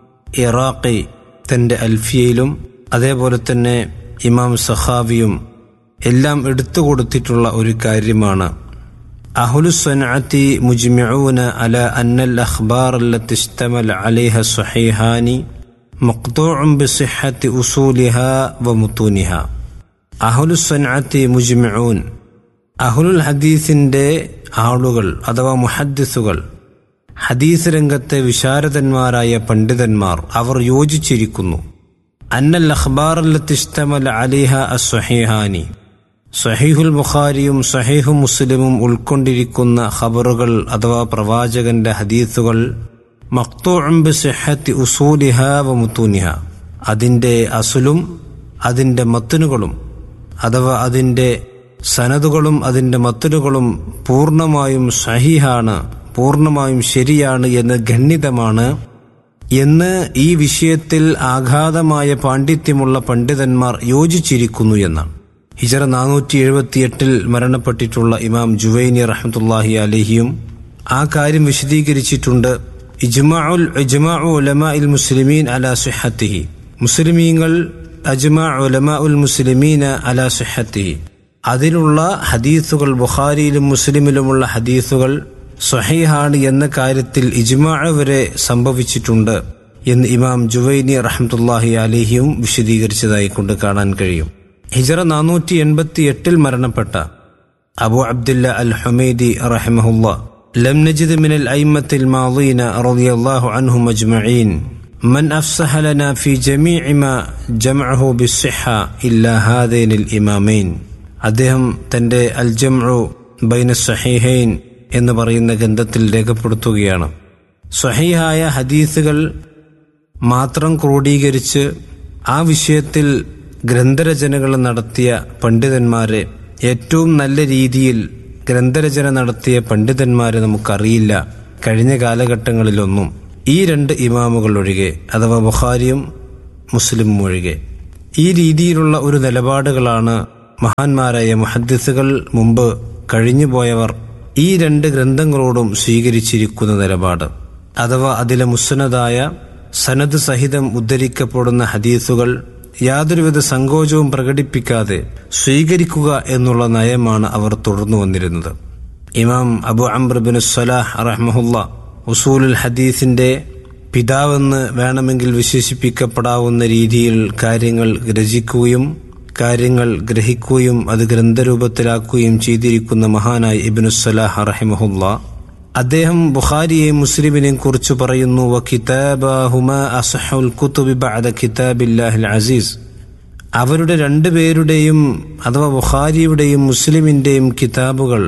ഇറാഖി തന്റെ അൽഫിയയിലും അതേപോലെ തന്നെ ഇമാം സഖാവിയും എല്ലാം എടുത്തു കൊടുത്തിട്ടുള്ള ഒരു കാര്യമാണ് അഹുലുസ്വനാത്തി മുജ്മിഊന അല അന്നൽ അഖ്ബാർ التي اشتمل عليها الصحيحان مقطوع بصحة أصولها ومتونها അഹുലുസ്വനാത്തി മുജ്മിഊൻ അഹുലുൽ ഹദീസിന്റെ ആളുകൾ അഥവാ മുഹദ്ദിസുകൾ ഹദീസ് രംഗത്തെ വിശാരദന്മാരായ പണ്ഡിതന്മാർ അവർ യോജിച്ചിരിക്കുന്നു അന്നൽ അഖ്ബാർ ഇഷ്തമൽ അലിഹ അസ്വഹീഹാനി സഹീഹുൽ ബുഖാരിയും സഹീഹു മുസ്ലിമും ഉൾക്കൊണ്ടിരിക്കുന്ന ഖബറുകൾ അഥവാ പ്രവാചകന്റെ ഹദീസുകൾ മക്തൂഅംബ് സിഹത്തി ഉസൂലിഹ വ മുത്തൂനിഹ അതിന്റെ അസുലും അതിന്റെ മത്തുനുകളും അഥവാ അതിന്റെ സനതുകളും അതിന്റെ മത്തുനുകളും പൂർണ്ണമായും സഹിഹാണ് പൂർണ്ണമായും ശരിയാണ് എന്ന് ഗണ്യതമാണ് എന്ന് ഈ വിഷയത്തിൽ ആഘാതമായ പാണ്ഡിത്യമുള്ള പണ്ഡിതന്മാർ യോജിച്ചിരിക്കുന്നു എന്നാണ് ഹിജറ നാനൂറ്റി എഴുപത്തിയെട്ടിൽ മരണപ്പെട്ടിട്ടുള്ള ഇമാം ജുവൈനി റഹ്മത്തുല്ലാഹി അലഹിയും ആ കാര്യം വിശദീകരിച്ചിട്ടുണ്ട് ഇജ്മാഉൽ ഇജ്മാഉ ഉലമാ ഇൽ മുസ്ലിമീൻ അലാ സുഹത്തിഹി മുസ്ലിമീങ്ങൾ അജ്മാ ഉലമാ ഉൽ മുസ്ലിമീന അലാ സുഹത്തിഹി അതിലുള്ള ഹദീസുകൾ ബുഖാരിയിലും മുസ്ലിമിലുമുള്ള ഹദീസുകൾ സ്വഹീഹാണ് എന്ന കാര്യത്തിൽ ഇജ്മാ വരെ സംഭവിച്ചിട്ടുണ്ട് എന്ന് ഇമാം ജുവൈനി റഹ്മത്തുല്ലാഹി അലിഹിയും വിശദീകരിച്ചതായി കൊണ്ട് കാണാൻ കഴിയും ഹിജറ നാനൂറ്റി എൺപത്തി എട്ടിൽ മരണപ്പെട്ട അബു അബ്ദുല്ല അൽ ഹുമൈദി റഹിമഹുല്ല لم نجد من الأئمة الماضين رضي الله عنهم أجمعين من أفسح لنا في جميع ما جمعه بالصحة إلا هذين الإمامين അദ്ദേഹം തന്റെ അൽ ജംഉ ബൈന സഹീഹൈൻ എന്ന് പറയുന്ന ഗ്രന്ഥത്തിൽ രേഖപ്പെടുത്തുകയാണ് സഹീഹായ ഹദീസുകൾ മാത്രം ക്രോഡീകരിച്ച് ആ വിഷയത്തിൽ ഗ്രന്ഥരചനകൾ നടത്തിയ പണ്ഡിതന്മാരെ ഏറ്റവും നല്ല രീതിയിൽ ഗ്രന്ഥരചന നടത്തിയ പണ്ഡിതന്മാരെ നമുക്കറിയില്ല കഴിഞ്ഞ കാലഘട്ടങ്ങളിലൊന്നും ഈ രണ്ട് ഇമാമുകൾ ഒഴികെ അഥവാ ബുഖാരിയും മുസ്ലിമും ഒഴികെ ഈ രീതിയിലുള്ള ഒരു നിലപാടുകളാണ് മഹാന്മാരായ മുഹദ്ദിസുകൾ മുമ്പ് കഴിഞ്ഞുപോയവർ ഈ രണ്ട് ഗ്രന്ഥങ്ങളോടും സ്വീകരിച്ചിരിക്കുന്ന നിലപാട് അഥവാ അതിലെ മുസ്നദായ സനദ് സഹിതം ഉദ്ധരിക്കപ്പെടുന്ന ഹദീസുകൾ യാതൊരുവിധ സങ്കോചവും പ്രകടിപ്പിക്കാതെ സ്വീകരിക്കുക എന്നുള്ള നയമാണ് അവർ തുടർന്നു വന്നിരുന്നത് ഇമാം അബു അംബ്രബിൻ സലാഹ് റഹ്മഹുല്ല ഉസൂലുൽ ഹദീസിന്റെ പിതാവെന്ന് വേണമെങ്കിൽ വിശേഷിപ്പിക്കപ്പെടാവുന്ന രീതിയിൽ കാര്യങ്ങൾ രചിക്കുകയും കാര്യങ്ങൾ ഗ്രഹിക്കുകയും അത് ഗ്രന്ഥരൂപത്തിലാക്കുകയും ചെയ്തിരിക്കുന്ന മഹാനായ ഇബിനു സലാഹ് റഹിമഹുല്ല അദ്ദേഹം ബുഖാരിയെയും മുസ്ലിമിനെയും കുറിച്ച് പറയുന്നു "വ കിതാബാഹുമാ അസ്ഹുൽ കുതുബി ബഅദ കിതാബില്ലാഹിൽ അസീസ് അവരുടെ രണ്ടുപേരുടെയും അഥവാ ബുഖാരിയുടെയും മുസ്ലിമിന്റെയും കിതാബുകൾ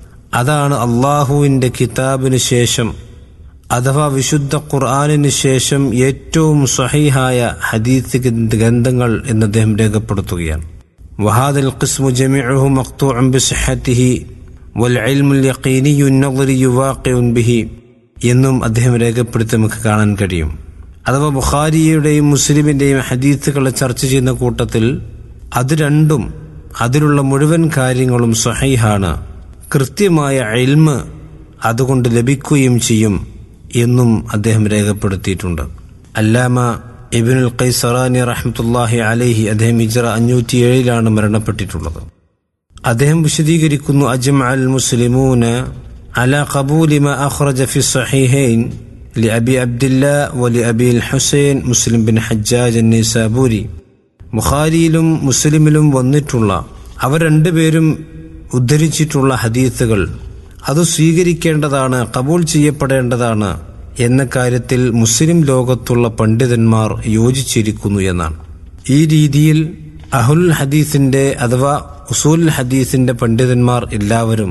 അതാണ് അള്ളാഹുവിന്റെ കിതാബിന് ശേഷം അഥവാ വിശുദ്ധ ഖുർആാനിന് ശേഷം ഏറ്റവും സ്വഹീഹായ ഹദീസ് ഗ്രന്ഥങ്ങൾ എന്ന് അദ്ദേഹം രേഖപ്പെടുത്തുകയാണ് വഹാദൽ ഖിസ്മു ജമിഉഹു മഖ്തൂഉൻ ബിസിഹ്ഹതിഹി വൽ ഇൽമുൽ യഖീനിയു നളറിയു വാഖിഉൻ ബിഹി എന്നും അദ്ദേഹം രേഖപ്പെടുത്തി നമുക്ക് കാണാൻ കഴിയും അഥവാ ബുഖാരിയുടെയും മുസ്ലിമിന്റെയും ഹദീസുകളെ ചർച്ച ചെയ്യുന്ന കൂട്ടത്തിൽ അത് രണ്ടും അതിലുള്ള മുഴുവൻ കാര്യങ്ങളും സ്വഹീഹാണ് കൃത്യമായ ഇൽമ് അതുകൊണ്ട് ലഭിക്കുകയും ചെയ്യും എന്നും അദ്ദേഹം രേഖപ്പെടുത്തിയിട്ടുണ്ട് അല്ലാമ ഇബിനുൽ ഖൈസറാനി റഹ്മത്തുല്ലാഹി അലൈഹി അദ്ദേഹം ഇജറ അഞ്ഞൂറ്റി ഏഴിലാണ് മരണപ്പെട്ടിട്ടുള്ളത് അദ്ദേഹം വിശദീകരിക്കുന്നു അജ്മ അൽ മുസ്ലിമൂന على قبول ما أخرج في الصحيحين لأبي عبد الله ولأبي الحسين مسلم بن حجاج النيسابوري ബുഖാരിയിലും മുസ്ലിമിലും വന്നിട്ടുള്ള അവർ രണ്ടുപേരും ഉദ്ധരിച്ചിട്ടുള്ള ഹദീസുകൾ അത് സ്വീകരിക്കേണ്ടതാണ് കബൂൾ ചെയ്യപ്പെടേണ്ടതാണ് എന്ന കാര്യത്തിൽ മുസ്ലിം ലോകത്തുള്ള പണ്ഡിതന്മാർ യോജിച്ചിരിക്കുന്നു എന്നാണ് ഈ രീതിയിൽ അഹുൽ ഹദീസിന്റെ അഥവാ ഉസൂൽ ഹദീസിന്റെ പണ്ഡിതന്മാർ എല്ലാവരും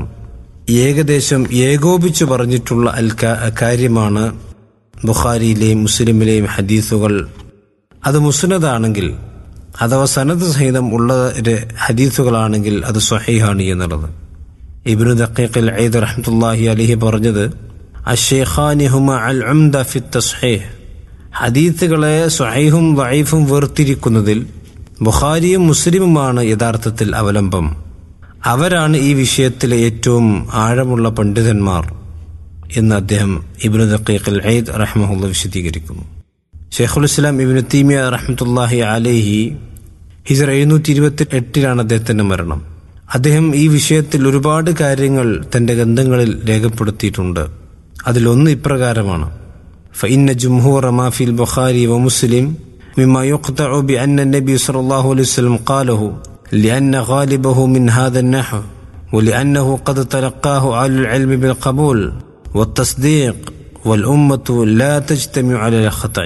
ഏകദേശം ഏകോപിച്ചു പറഞ്ഞിട്ടുള്ള അൽ കാര്യമാണ് ബുഖാരിയിലെയും മുസ്ലിമിലെയും ഹദീസുകൾ അത് മുസ്നദാണെങ്കിൽ അഥവാ സനദ് സഹിതം ഉള്ള ഒരു ഹദീസുകളാണെങ്കിൽ അത് സ്വഹീഹാണ് എന്നുള്ളത് ഇബ്നു ദഖീഖിൽ ഐദ് റഹ്മത്തുള്ളാഹി അലൈഹി പറഞ്ഞത് അഷേഖാനി ഹുമ അൽ ഉംദ ഫി തസ്ഹീഹ് ഹദീസുകളെ സ്വഹീഹും വൈഫും വേർതിരിക്കുന്നതിൽ ബുഖാരിയും മുസ്ലിമുമാണ് യഥാർത്ഥത്തിൽ അവലംബം അവരാണ് ഈ വിഷയത്തിലെ ഏറ്റവും ആഴമുള്ള പണ്ഡിതന്മാർ എന്ന് അദ്ദേഹം ഇബ്നു ദഖീഖിൽ ഐദ് റഹ്മഹുല്ല വിശദീകരിക്കുന്നു ഷെയ്ഖുൽ ഇസ്ലാം ഇബ്നു തീമിയ റഹ്മത്തുല്ലാഹി അലൈഹി ഹിജർ എഴുന്നൂറ്റി ഇരുപത്തി എട്ടിലാണ് അദ്ദേഹത്തിന്റെ മരണം അദ്ദേഹം ഈ വിഷയത്തിൽ ഒരുപാട് കാര്യങ്ങൾ തന്റെ ഗ്രന്ഥങ്ങളിൽ രേഖപ്പെടുത്തിയിട്ടുണ്ട് അതിലൊന്ന് ഇപ്രകാരമാണ് فإن جمهور ما في البخاري ومسلم مما يقطع بأن النبي صلى الله عليه وسلم قاله لأن غالبه من هذا النحو ولأنه قد تلقاه أهل العلم بالقبول والتصديق والأمة لا تجتمع على الخطأ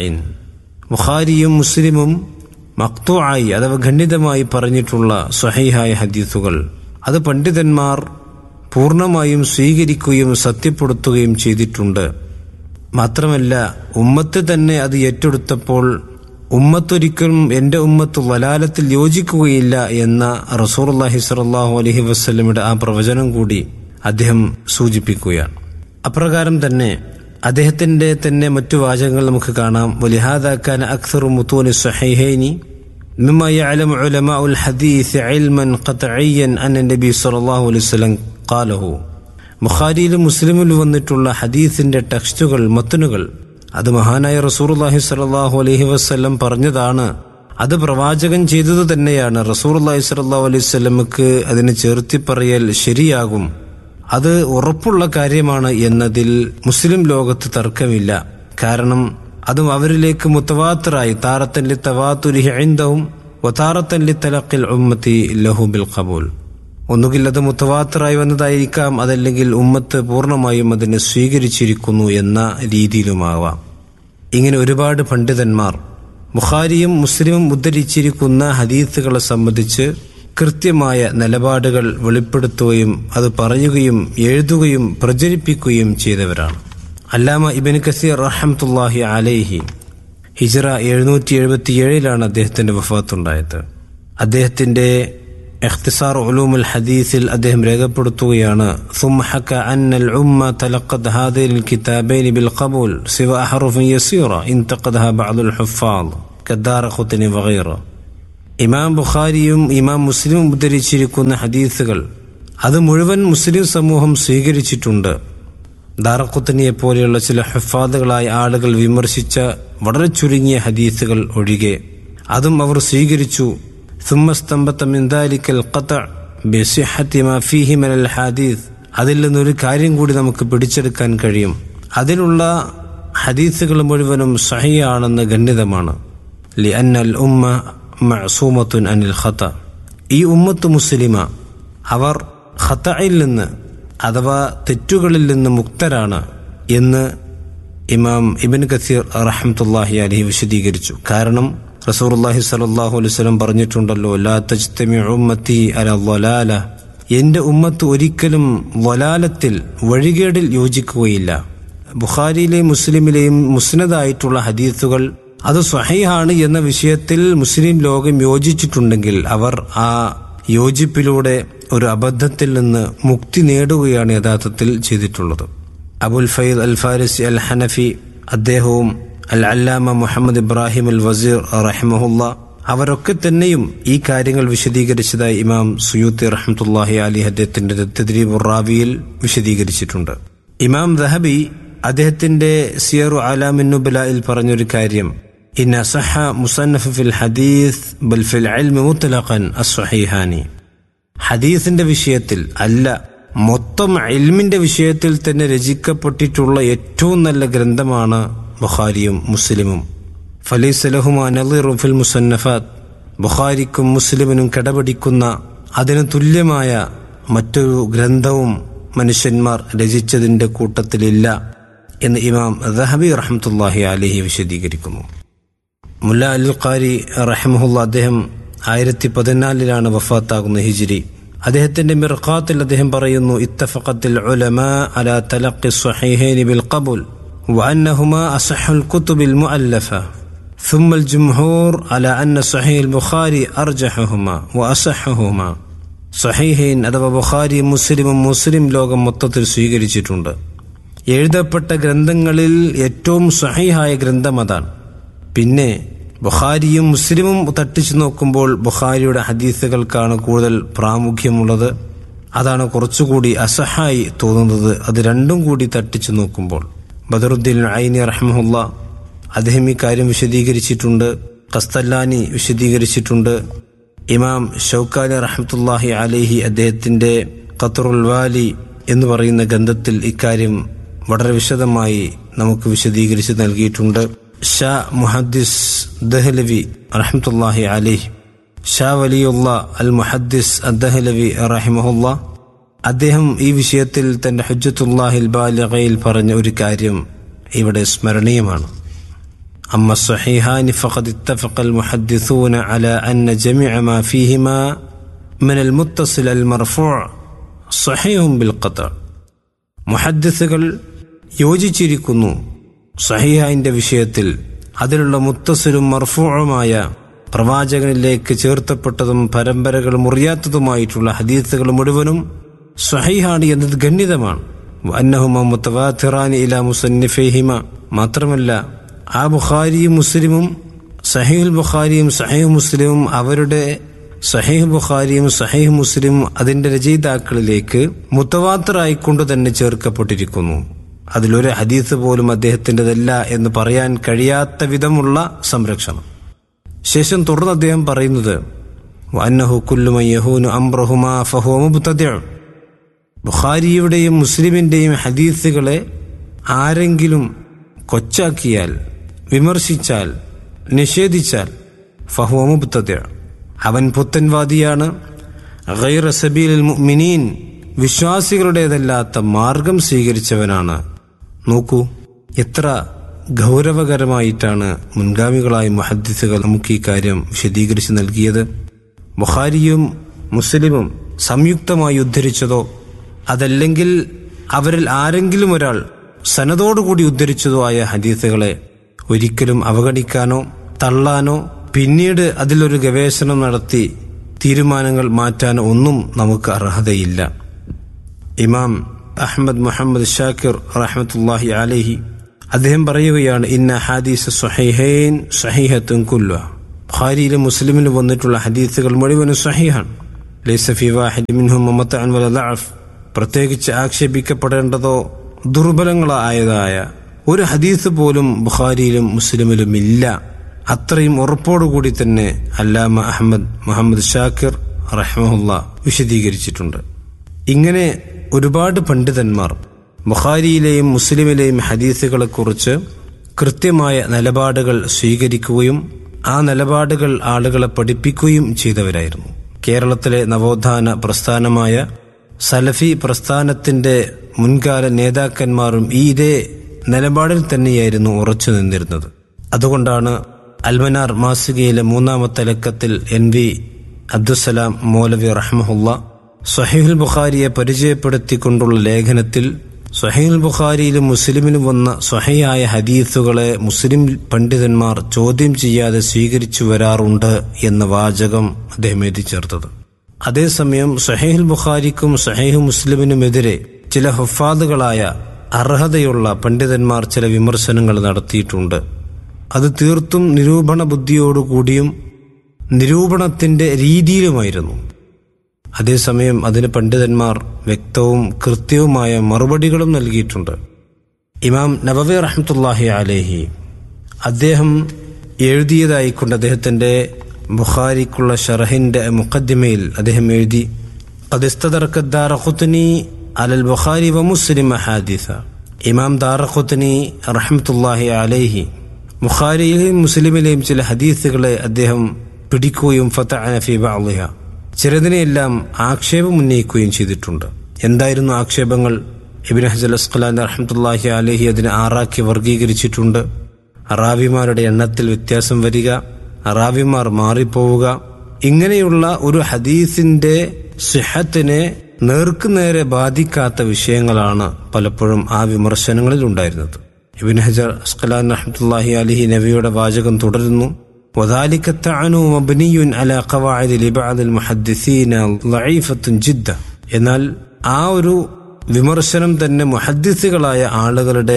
ബുഖാരിയും മുസ്ലിമും മക്തൂആയി അഥവാ ഖണ്ഡിതമായി പറഞ്ഞിട്ടുള്ള സ്വഹീഹായ ഹദീസുകൾ അത് പണ്ഡിതന്മാർ പൂർണ്ണമായും സ്വീകരിക്കുകയും സത്യപ്പെടുത്തുകയും ചെയ്തിട്ടുണ്ട് മാത്രമല്ല ഉമ്മത്ത് തന്നെ അത് ഏറ്റെടുത്തപ്പോൾ ഉമ്മത്തൊരിക്കലും എൻ്റെ ഉമ്മത്ത് വലാലത്തിൽ യോജിക്കുകയില്ല എന്ന റസൂർല്ലാഹി സലാഹു അലഹി വസ്ലമിയുടെ ആ പ്രവചനം കൂടി അദ്ദേഹം സൂചിപ്പിക്കുകയാണ് അപ്രകാരം തന്നെ അദ്ദേഹത്തിന്റെ തന്നെ മറ്റു വാചകങ്ങൾ നമുക്ക് കാണാം വലിഹാദാക്കാൻ അക്സറു മുത്തൂനി സഹൈഹൈനി مما يعلم علماء الحديث علما قطعيا أن النبي صلى الله عليه وسلم قاله ബുഖാരിയിലും മുസ്ലിമിലും വന്നിട്ടുള്ള ഹദീസിന്റെ ടെക്സ്റ്റുകൾ മത്തനുകൾ അത് മഹാനായ റസൂർല്ലാഹി സലാഹു അലഹി വസ്ല്ലം പറഞ്ഞതാണ് അത് പ്രവാചകൻ ചെയ്തത് തന്നെയാണ് റസൂർല്ലാഹി സലാഹു അലൈഹി സ്വലമക്ക് അതിന് ചേർത്തി പറയൽ ശരിയാകും അത് ഉറപ്പുള്ള കാര്യമാണ് എന്നതിൽ മുസ്ലിം ലോകത്ത് തർക്കമില്ല കാരണം അതും അവരിലേക്ക് മുത്തവാത്തറായി താറത്തല്ലി തവാത്തുരി ഐന്ദവും വതാറത്തല്ലി തലക്കിൽ ഉമ്മത്തി ലഹു ബിൽ ഖബൂൽ ഒന്നുകിൽ അത് മുത്തവാത്തറായി വന്നതായിരിക്കാം അതല്ലെങ്കിൽ ഉമ്മത്ത് പൂർണ്ണമായും അതിനെ സ്വീകരിച്ചിരിക്കുന്നു എന്ന രീതിയിലുമാവാം ഇങ്ങനെ ഒരുപാട് പണ്ഡിതന്മാർ ബുഖാരിയും മുസ്ലിമും ഉദ്ധരിച്ചിരിക്കുന്ന ഹദീസുകളെ സംബന്ധിച്ച് കൃത്യമായ നിലപാടുകൾ വെളിപ്പെടുത്തുകയും അത് പറയുകയും എഴുതുകയും പ്രചരിപ്പിക്കുകയും ചെയ്തവരാണ് അല്ലാമ ഇബിൻ കസീർ റഹമത്തുല്ലാഹി അലൈഹി ഹിജറ എഴുന്നൂറ്റി എഴുപത്തിയേഴിലാണ് അദ്ദേഹത്തിന്റെ വഫാത്തുണ്ടായത് അദ്ദേഹത്തിന്റെ اختصار علوم الحديث അദ്ദേഹം രേഖപ്പെടുത്തുകയാണ് ثم حكى أن الأمة تلقت هذين الكتابين بالقبول سوى أحرف يسيرة انتقدها بعض الحفاظ كالدار قطن وغيره ഇമാം ബുഖാരിയും ഇമാം മുസ്ലിമും ഉദ്ധരിച്ചിരിക്കുന്ന ഹദീസുകൾ അത് മുഴുവൻ മുസ്ലിം സമൂഹം സ്വീകരിച്ചിട്ടുണ്ട് ദാറഖുത്തനിയെ പോലെയുള്ള ചില ഹഫാദുകളായ ആളുകൾ വിമർശിച്ച വളരെ ചുരുങ്ങിയ ഹദീസുകൾ ഒഴികെ അതും അവർ സ്വീകരിച്ചു സുമ്മസ്തംബത്ത മിന്താലിക്കൽ ഖത്ത ബിസിഹത്തി മാ ഫീഹി മിനൽ ഹദീസ് അതിൽ നിന്നൊരു കാര്യം കൂടി നമുക്ക് പിടിച്ചെടുക്കാൻ കഴിയും അതിലുള്ള ഹദീസുകൾ മുഴുവനും സഹിയാണെന്ന് ഗണ്യതമാണ് ലിഅന്നൽ ഉമ്മ മഅസൂമത്തുൻ അനിൽ ഖത്ത ഈ ഉമ്മത്ത് മുസ്ലിമ അവർ ഖത്തയിൽ നിന്ന് അഥവാ തെറ്റുകളിൽ നിന്ന് മുക്തരാണ് എന്ന് ഇമാം ഇബിൻ കസീർ റഹമത്തുല്ലാഹി അലഹി വിശദീകരിച്ചു കാരണം റസൂർല്ലാഹി സലാഹു അലൈഹി സ്വലം പറഞ്ഞിട്ടുണ്ടല്ലോ ലാ തജ്തമി ഉമ്മത്തി അല വലാല എന്റെ ഉമ്മത്ത് ഒരിക്കലും വലാലത്തിൽ വഴികേടിൽ യോജിക്കുകയില്ല ബുഖാരിയിലെയും മുസ്ലിമിലെയും മുസ്നദായിട്ടുള്ള ഹദീസുകൾ അത് സ്വഹീഹാണ് എന്ന വിഷയത്തിൽ മുസ്ലിം ലോകം യോജിച്ചിട്ടുണ്ടെങ്കിൽ അവർ ആ യോജിപ്പിലൂടെ ഒരു അബദ്ധത്തിൽ നിന്ന് മുക്തി നേടുകയാണ് യഥാർത്ഥത്തിൽ ചെയ്തിട്ടുള്ളത് അബുൽ ഫൈദ് അൽ ഫാരിസി അൽ ഹനഫി അദ്ദേഹവും അൽ അല്ലാമ മുഹമ്മദ് ഇബ്രാഹിം അൽ വസീർ റഹ്മഹുല്ല അവരൊക്കെ തന്നെയും ഈ കാര്യങ്ങൾ വിശദീകരിച്ചതായി ഇമാം സുയൂത്തി റഹ്മത്തുല്ലാഹി അലി അദ്ദേഹത്തിന്റെ തെദ്രീബുർ റാവിയിൽ വിശദീകരിച്ചിട്ടുണ്ട് ഇമാം ദഹബി അദ്ദേഹത്തിന്റെ സിയറു ആലാമിന്നുബലായിൽ പറഞ്ഞൊരു കാര്യം ഇൻ അസഹ മുസന്നഫ് ഫിൽ ഹദീസ് ബൽ ഫിൽ ഇൽമി മുത്തലഖൻ അസ്വഹീഹാനി ഹദീസിന്റെ വിഷയത്തിൽ അല്ല മൊത്തം ഇൽമിന്റെ വിഷയത്തിൽ തന്നെ രചിക്കപ്പെട്ടിട്ടുള്ള ഏറ്റവും നല്ല ഗ്രന്ഥമാണ് ബുഖാരിയും മുസ്ലിമും ഫലീസലഹുമാ നളിറും ഫിൽ മുസന്നഫാത്ത് ബുഖാരിക്കും മുസ്ലിമിനും കിടപിടിക്കുന്ന അതിന് തുല്യമായ മറ്റൊരു ഗ്രന്ഥവും മനുഷ്യന്മാർ രചിച്ചതിന്റെ കൂട്ടത്തിലില്ല എന്ന് ഇമാം ദഹബി റഹ്മത്തുല്ലാഹി അലഹി വിശദീകരിക്കുന്നു മുല്ല അൽ ഖാരി റഹമുല്ല അദ്ദേഹം ആയിരത്തി പതിനാലിലാണ് വഫാത്താകുന്ന ഹിജിരി അദ്ദേഹത്തിന്റെ മിർഖാത്തിൽ അദ്ദേഹം പറയുന്നു ഇത്തഫഖത്തിൽ ഉലമാ അലാ തലഖി സ്വഹീഹൈനി ബിൽ ഖബുൽ وأنهما أصح الكتب المؤلفة ثم الجمهور على أن صحيح البخاري أرجحهما وأصحهما സഹീഹൈൻ അഥവാ ബുഖാരി മുസ്ലിമും മുസ്ലിം ലോകം മൊത്തത്തിൽ സ്വീകരിച്ചിട്ടുണ്ട് എഴുതപ്പെട്ട ഗ്രന്ഥങ്ങളിൽ ഏറ്റവും സഹീഹായ ഗ്രന്ഥം അതാണ് പിന്നെ ബുഖാരിയും മുസ്ലിമും തട്ടിച്ചു നോക്കുമ്പോൾ ബുഖാരിയുടെ ഹദീസുകൾക്കാണ് കൂടുതൽ പ്രാമുഖ്യമുള്ളത് അതാണ് കുറച്ചുകൂടി അസഹായി തോന്നുന്നത് അത് രണ്ടും കൂടി തട്ടിച്ചു നോക്കുമ്പോൾ ബദറുദ്ദീൻ ഐനി റഹ്മുല്ല അദ്ദേഹം ഈ കാര്യം വിശദീകരിച്ചിട്ടുണ്ട് കസ്തല്ലാനി വിശദീകരിച്ചിട്ടുണ്ട് ഇമാം ഷൗക്കാലി റഹ്മത്തുല്ലാഹി അലേഹി അദ്ദേഹത്തിന്റെ ഖത്തറുൽ വാലി എന്ന് പറയുന്ന ഗ്രന്ഥത്തിൽ ഇക്കാര്യം വളരെ വിശദമായി നമുക്ക് വിശദീകരിച്ച് നൽകിയിട്ടുണ്ട് ഷാ മുഹദ്ദിസ് ദഹ്ലവി റഹ്മത്തുല്ലാഹി അലേഹി ഷാ വലിയുള്ള അൽ മുഹദ്ദിസ് അദ്ദഹലവി റഹിമഹുല്ല അദ്ദേഹം ഈ വിഷയത്തിൽ തന്റെ ഹജ്ജത്തുല്ലാഹിൽ ബാലിഗയിൽ പറഞ്ഞ ഒരു കാര്യം ഇവിടെ സ്മരണീയമാണ് أما الصحيحان فقد اتفق المحدثون على أن جميع ما فيهما من المتصل المرفوع صحيح بالقطع മുഹദ്ദിസുകൾ യോജിച്ചിരിക്കുന്നു സഹിഹായിന്റെ വിഷയത്തിൽ അതിലുള്ള മുത്തസിലും മർഫൂഴുമായ പ്രവാചകനിലേക്ക് ചേർത്തപ്പെട്ടതും പരമ്പരകൾ മുറിയാത്തതുമായിട്ടുള്ള ഹദീസുകൾ മുഴുവനും സഹിഹാണ് എന്നത് ഗണ്യതമാണ് അന്നഹുമ മുത്തവാത്തിറാനി ഇല മുസന്നിഫേഹിമ മാത്രമല്ല ആ ബുഖാരിയും മുസ്ലിമും സഹീൽ ബുഖാരിയും സഹീഹ് മുസ്ലിമും അവരുടെ സഹീഹ് ബുഖാരിയും സഹീഹ് മുസ്ലിമും അതിന്റെ രചയിതാക്കളിലേക്ക് മുത്തവാത്തറായിക്കൊണ്ട് തന്നെ ചേർക്കപ്പെട്ടിരിക്കുന്നു അതിലൊരു ഹദീസ് പോലും അദ്ദേഹത്തിൻ്റെതല്ല എന്ന് പറയാൻ കഴിയാത്ത വിധമുള്ള സംരക്ഷണം ശേഷം തുടർന്ന് അദ്ദേഹം പറയുന്നത് വന്നഹു കുല്ലുമയ്യഹൂനു അംബ്രഹുമാ ഫഹോ മുബ്തദിഉ ബുഖാരിയുടെയും മുസ്ലിമിന്റെയും ഹദീസുകളെ ആരെങ്കിലും കൊച്ചാക്കിയാൽ വിമർശിച്ചാൽ നിഷേധിച്ചാൽ ഫഹുവ മുബ്തദിഅ അവൻ പുത്തൻവാദിയാണ് ഗൈറ സബീലിൽ മുഅ്മിനീൻ വിശ്വാസികളുടേതല്ലാത്ത മാർഗം സ്വീകരിച്ചവനാണ് നോക്കൂ എത്ര ഗൗരവകരമായിട്ടാണ് മുൻഗാമികളായ മുഹദ്ദിസുകൾ നമുക്ക് ഈ കാര്യം വിശദീകരിച്ച് നൽകിയത് ബുഖാരിയും മുസ്ലിമും സംയുക്തമായി ഉദ്ധരിച്ചതോ അതല്ലെങ്കിൽ അവരിൽ ആരെങ്കിലും ഒരാൾ സനതോടുകൂടി ഉദ്ധരിച്ചതോ ആയ ഹദീസുകളെ ഒരിക്കലും അവഗണിക്കാനോ തള്ളാനോ പിന്നീട് അതിലൊരു ഗവേഷണം നടത്തി തീരുമാനങ്ങൾ മാറ്റാനോ ഒന്നും നമുക്ക് അർഹതയില്ല ഇമാം അഹമ്മദ് മുഹമ്മദ് ഷാക്കിർ റഹ്മത്തുല്ലാഹി അലഹി അദ്ദേഹം പറയുകയാണ് ഇന്ന ഹാദീസ് സഹൈഹൈൻ സഹീഹത്തും കുല്ല ബുഖാരിയിലും മുസ്ലിമിലും വന്നിട്ടുള്ള ഹദീസുകൾ മുഴുവനും സഹിഹാണ് ലൈസഫി വാഹിദ് മിൻഹും മമത്തഅൻ വല ദഅഫ് പ്രത്യേകിച്ച് ആക്ഷേപിക്കപ്പെടേണ്ടതോ ദുർബലങ്ങളായതായ ഒരു ഹദീസ് പോലും ബുഖാരിയിലും മുസ്ലിമിലും ഇല്ല അത്രയും ഉറപ്പോടുകൂടി തന്നെ അല്ലാമ അഹമ്മദ് മുഹമ്മദ് ഷാക്കിർ റഹ്മുല്ല വിശദീകരിച്ചിട്ടുണ്ട് ഇങ്ങനെ ഒരുപാട് പണ്ഡിതന്മാർ ബുഖാരിയിലെയും മുസ്ലിമിലെയും ഹദീസുകളെക്കുറിച്ച് കൃത്യമായ നിലപാടുകൾ സ്വീകരിക്കുകയും ആ നിലപാടുകൾ ആളുകളെ പഠിപ്പിക്കുകയും ചെയ്തവരായിരുന്നു കേരളത്തിലെ നവോത്ഥാന പ്രസ്ഥാനമായ സലഫി പ്രസ്ഥാനത്തിന്റെ മുൻകാല നേതാക്കന്മാരും ഈ ഇതേ നിലപാടിൽ തന്നെയായിരുന്നു ഉറച്ചു നിന്നിരുന്നത് അതുകൊണ്ടാണ് അൽമനാർ മാസികയിലെ മൂന്നാമത്തെ ലക്കത്തിൽ എൻ വി അബ്ദുസലാം മൗലവി റഹ്മഹുല്ല സഹീഹുൽ ബുഖാരിയെ പരിചയപ്പെടുത്തിക്കൊണ്ടുള്ള ലേഖനത്തിൽ സഹീൽ ബുഖാരിയിലും മുസ്ലിമിലും വന്ന സ്വഹയായ ഹദീസുകളെ മുസ്ലിം പണ്ഡിതന്മാർ ചോദ്യം ചെയ്യാതെ സ്വീകരിച്ചു വരാറുണ്ട് എന്ന വാചകം അദ്ദേഹം എഴുതി ചേർത്തത് അതേസമയം സഹീൽ ബുഖാരിക്കും സഹീഹ് മുസ്ലിമിനുമെതിരെ ചില ഹുഫാദുകളായ അർഹതയുള്ള പണ്ഡിതന്മാർ ചില വിമർശനങ്ങൾ നടത്തിയിട്ടുണ്ട് അത് തീർത്തും നിരൂപണ ബുദ്ധിയോടുകൂടിയും നിരൂപണത്തിന്റെ രീതിയിലുമായിരുന്നു അതേസമയം അതിന് പണ്ഡിതന്മാർ വ്യക്തവും കൃത്യവുമായ മറുപടികളും നൽകിയിട്ടുണ്ട് ഇമാം നബവി റഹ്മത്തുല്ലാഹി അലേഹി അദ്ദേഹം എഴുതിയതായിക്കൊണ്ട് അദ്ദേഹത്തിന്റെ ബുഖാരിക്കുള്ള ഷറഹിന്റെ മുഖദ്ദിമയിൽ അദ്ദേഹം എഴുതി ഖുത്നി അലൽ ബുഖാരി വ മുസ്ലിം ഹാദിസ ഇമാം ദാറഖുത്നി റഹ്മത്തുല്ലാഹി അലേഹി ബുഖാരിയിലെയും മുസ്ലിമിലെയും ചില ഹദീസുകളെ അദ്ദേഹം പിടിക്കുകയും ഫത്തഅന ഫി ബഅളിഹ ചിലതിനെയെല്ലാം ആക്ഷേപം ഉന്നയിക്കുകയും ചെയ്തിട്ടുണ്ട് എന്തായിരുന്നു ആക്ഷേപങ്ങൾ ഇബിൻ ഹജൽ അസ്ഖലാൻ റഹ്മത്തുല്ലാഹി അലഹി അതിനെ ആറാക്കി വർഗീകരിച്ചിട്ടുണ്ട് അറാബിമാരുടെ എണ്ണത്തിൽ വ്യത്യാസം വരിക അറാബിമാർ മാറിപ്പോവുക ഇങ്ങനെയുള്ള ഒരു ഹദീസിന്റെ സിഹത്തിനെ നേർക്കുനേരെ ബാധിക്കാത്ത വിഷയങ്ങളാണ് പലപ്പോഴും ആ വിമർശനങ്ങളിൽ ഉണ്ടായിരുന്നത് ഇബിൻ ഹജർ അസ്ഖലാൻ റഹ്മത്തുല്ലാഹി അലഹി നബിയുടെ വാചകം തുടരുന്നു وذلك التعنو مبني على قواعد لبعض المحدثين ضعيفة جدا എന്നാൽ ആ ഒരു വിമർശനം തന്നെ മുഹദ്ദിസുകളായ ആളുകളുടെ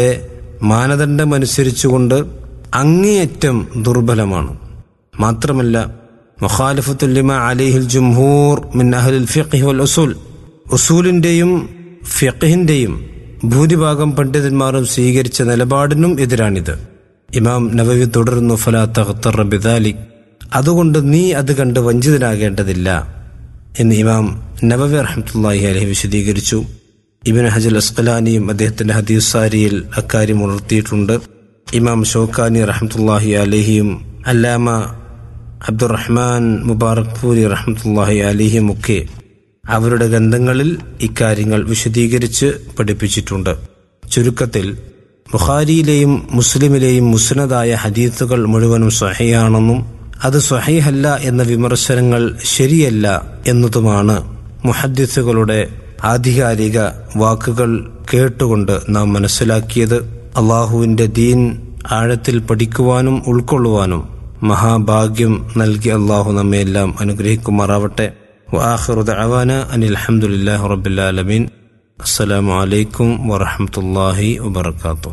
മാനദണ്ഡമനുസരിച്ചുകൊണ്ട് അങ്ങേയറ്റം ദുർബലമാണ് മാത്രമല്ല മുഖാലിഫത്തുല്ലിമ അലിഹിൽ ജുംഹൂർ മിൻ അഹ്ലിൽ ഫിഖ് വൽ ഉസൂൽ ഉസൂലിന്റെയും ഫിഖിന്റെയും ഭൂരിഭാഗം പണ്ഡിതന്മാരും സ്വീകരിച്ച നിലപാടിനും എതിരാണിത് ഇമാം നബവി തുടർന്നു ഫലാ തഖ്തർ ബിദാലിക് അതുകൊണ്ട് നീ അത് കണ്ട് വഞ്ചിതനാകേണ്ടതില്ല എന്ന് ഇമാം നബവി റഹ്മത്തുള്ളാഹി അലഹി വിശദീകരിച്ചു ഇബിൻ ഹജൽ അസ്കലാനിയും അദ്ദേഹത്തിന്റെ ഹദീസ് സാരിയിൽ അക്കാര്യം ഉണർത്തിയിട്ടുണ്ട് ഇമാം ഷോക്കാനി റഹ്മത്തുള്ളാഹി അലഹിയും അല്ലാമ അബ്ദുറഹ്മാൻ മുബാറക് പൂരി റഹ്മത്തുള്ളാഹി അലിഹിയും ഒക്കെ അവരുടെ ഗ്രന്ഥങ്ങളിൽ ഇക്കാര്യങ്ങൾ വിശദീകരിച്ച് പഠിപ്പിച്ചിട്ടുണ്ട് ചുരുക്കത്തിൽ ബുഖാരിയിലെയും മുസ്ലിമിലെയും മുസ്നദായ ഹദീത്തുകൾ മുഴുവനും സ്വഹയാണെന്നും അത് സ്വഹീഹല്ല എന്ന വിമർശനങ്ങൾ ശരിയല്ല എന്നതുമാണ് മുഹദ്ദിസുകളുടെ ആധികാരിക വാക്കുകൾ കേട്ടുകൊണ്ട് നാം മനസ്സിലാക്കിയത് അള്ളാഹുവിന്റെ ദീൻ ആഴത്തിൽ പഠിക്കുവാനും ഉൾക്കൊള്ളുവാനും മഹാഭാഗ്യം നൽകി അള്ളാഹു നമ്മയെല്ലാം അനുഗ്രഹിക്കുമാറാവട്ടെ وآخر دعوانا أن الحمد لله رب العالمين السلام عليكم ورحمة الله وبركاته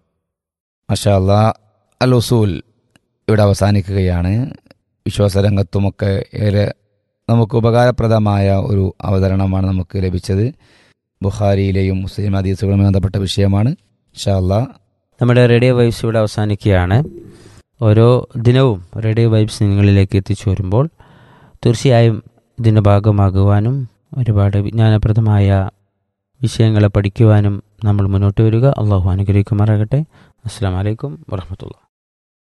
മഷാല്ല അൽ ഉസൂൽ ഇവിടെ അവസാനിക്കുകയാണ് വിശ്വാസരംഗത്തുമൊക്കെ ഏറെ നമുക്ക് ഉപകാരപ്രദമായ ഒരു അവതരണമാണ് നമുക്ക് ലഭിച്ചത് ബുഖാരിയിലെയും മുസ്ലിം ഹദീസുകളുമായി ബന്ധപ്പെട്ട വിഷയമാണ് ഇൻഷാല്ല നമ്മുടെ റേഡിയോ വൈബ്സ് ഇവിടെ അവസാനിക്കുകയാണ് ഓരോ ദിനവും റേഡിയോ വൈബ്സ് നിങ്ങളിലേക്ക് എത്തിച്ചു വരുമ്പോൾ തീർച്ചയായും ഇതിൻ്റെ ഭാഗമാകുവാനും ഒരുപാട് വിജ്ഞാനപ്രദമായ വിഷയങ്ങളെ പഠിക്കുവാനും നമ്മൾ മുന്നോട്ട് വരിക അള്ളാഹു അനുഗ്രഹിക്കുമാറാകട്ടെ അസ്സാം വലൈക്കും വർഹമത്തുള്ള